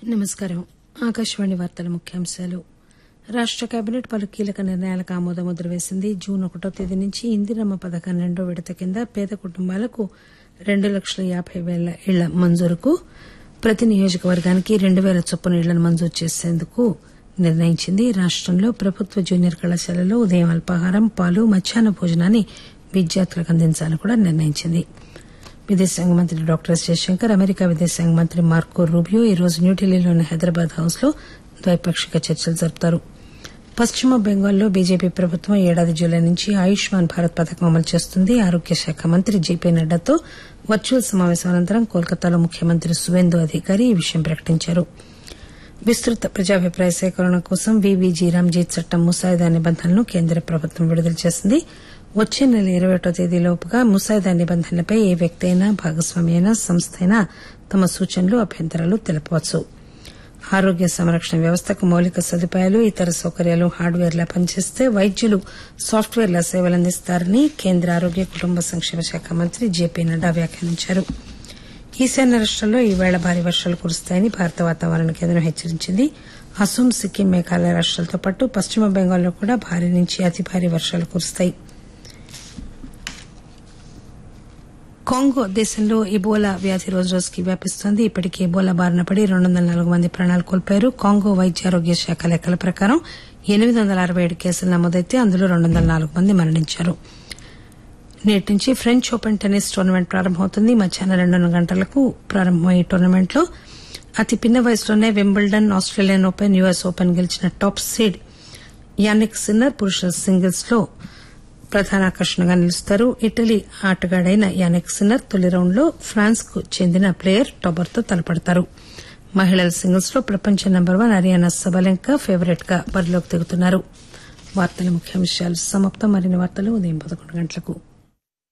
నమస్కారం ఆకాశవాణి వార్తల ముఖ్యాంశాలు రాష్ట కేబినెట్ పలు కీలక నిర్ణయాలకు ఆమోదముద్ర వేసింది జూన్ ఒకటో తేదీ నుంచి ఇందిరమ్మ పథకం రెండో విడత కింద పేద కుటుంబాలకు రెండు లక్షల యాబై పేల ఇళ్ల మంజూరుకు ప్రతి నియోజకవర్గానికి రెండు పేల చొప్పున ఇళ్లను మంజూరు చేసేందుకు నిర్ణయించింది రాష్టంలో ప్రభుత్వ జూనియర్ కళాశాలల్లో ఉదయం అల్పాహారం పాలు మధ్యాహ్న భోజనాన్ని విద్యార్థులకు అందించాలని కూడా నిర్ణయించింది విదేశాంగ మంత్రి డాక్టర్ ఎస్ జయశంకర్ అమెరికా విదేశాంగ మంత్రి మార్కో రూబియో ఈ రోజు న్యూఢిల్లీలోని హైదరాబాద్ హౌస్ లో ద్వైపాక్షిక చర్చలు జరుపుతారు పశ్చిమ బెంగాల్లో బీజేపీ ప్రభుత్వం ఈ ఏడాది జూలై నుంచి ఆయుష్మాన్ భారత్ పథకం అమలు చేస్తుంది ఆరోగ్య శాఖ మంత్రి జేపీ నడ్డాతో వర్చువల్ సమావేశం అనంతరం కోల్కతాలో ముఖ్యమంత్రి సువేందు అధికారి ఈ విషయం ప్రకటించారు విస్తృత ప్రజాభిప్రాయ సేకరణ కోసం వీవీజీ రామ్జీ చట్టం ముసాయిదా నిబంధనలను కేంద్ర ప్రభుత్వం విడుదల చేసింది వచ్చే నెల ఇరవై ఒకటో తేదీలోపుగా ముసాయిదా నిబంధనలపై ఏ వ్యక్తి అయినా భాగస్వామి అయినా సంస్థ అయినా తమ సూచనలు అభ్యంతరాలు తెలపవచ్చు ఆరోగ్య సంరక్షణ వ్యవస్థకు మౌలిక సదుపాయాలు ఇతర సౌకర్యాలు హార్డ్వేర్లా పనిచేస్తే వైద్యులు సాఫ్ట్వేర్ల సేవలందిస్తారని కేంద్ర ఆరోగ్య కుటుంబ సంక్షేమ శాఖ మంత్రి జేపీ నడ్డా వ్యాఖ్యానించారు ఈశాన్య రాష్ట్రాల్లో ఈవేళ భారీ వర్షాలు కురుస్తాయని భారత వాతావరణ కేంద్రం హెచ్చరించింది అస్సాం సిక్కిం మేఘాలయ రాష్ట్రాలతో పాటు పశ్చిమ బెంగాల్లో కూడా భారీ నుంచి అతి భారీ వర్షాలు కురుస్తాయి కాంగో దేశంలో ఇబోలా వ్యాధి రోజురోజుకి వ్యాపిస్తోంది ఇప్పటికే ఇబోలా బారిన పడి రెండు వందల నాలుగు మంది ప్రాణాలు కోల్పోయారు కాంగో వైద్య ఆరోగ్య శాఖ లెక్కల ప్రకారం ఎనిమిది వందల అరవై ఏడు కేసులు నమోదైతే అందులో రెండు వందల నాలుగు మంది మరణించారు నేటి నుంచి ఫ్రెంచ్ ఓపెన్ టెన్నిస్ టోర్నమెంట్ ప్రారంభమవుతుంది మధ్యాహ్నం రెండున్నర గంటలకు ప్రారంభమయ్యే టోర్నమెంట్లో అతి పిన్న వయసులోనే Wimbledon Australian open US open గెలిచిన టాప్ సీడ్ యానిక్ సిన్నర్ పురుషుల సింగిల్స్ లో ప్రధాన ఆకర్షణగా నిలుస్తారు ఇటలీ ఆటగాడైన యానిక్ సిన్నర్ తొలి రౌండ్ లో ఫ్రాన్స్ కు చెందిన ప్లేయర్ టాబర్ తో తలపడతారు మహిళల సింగిల్స్ లో ప్రపంచ number one Aryna Sabalenka favourite గా బరిలోకి దిగుతున్నారు వార్తల ముఖ్యాంశాలు సమాప్తం మరిన్ని వార్తలు ఉదయం పదకొండు గంటలకు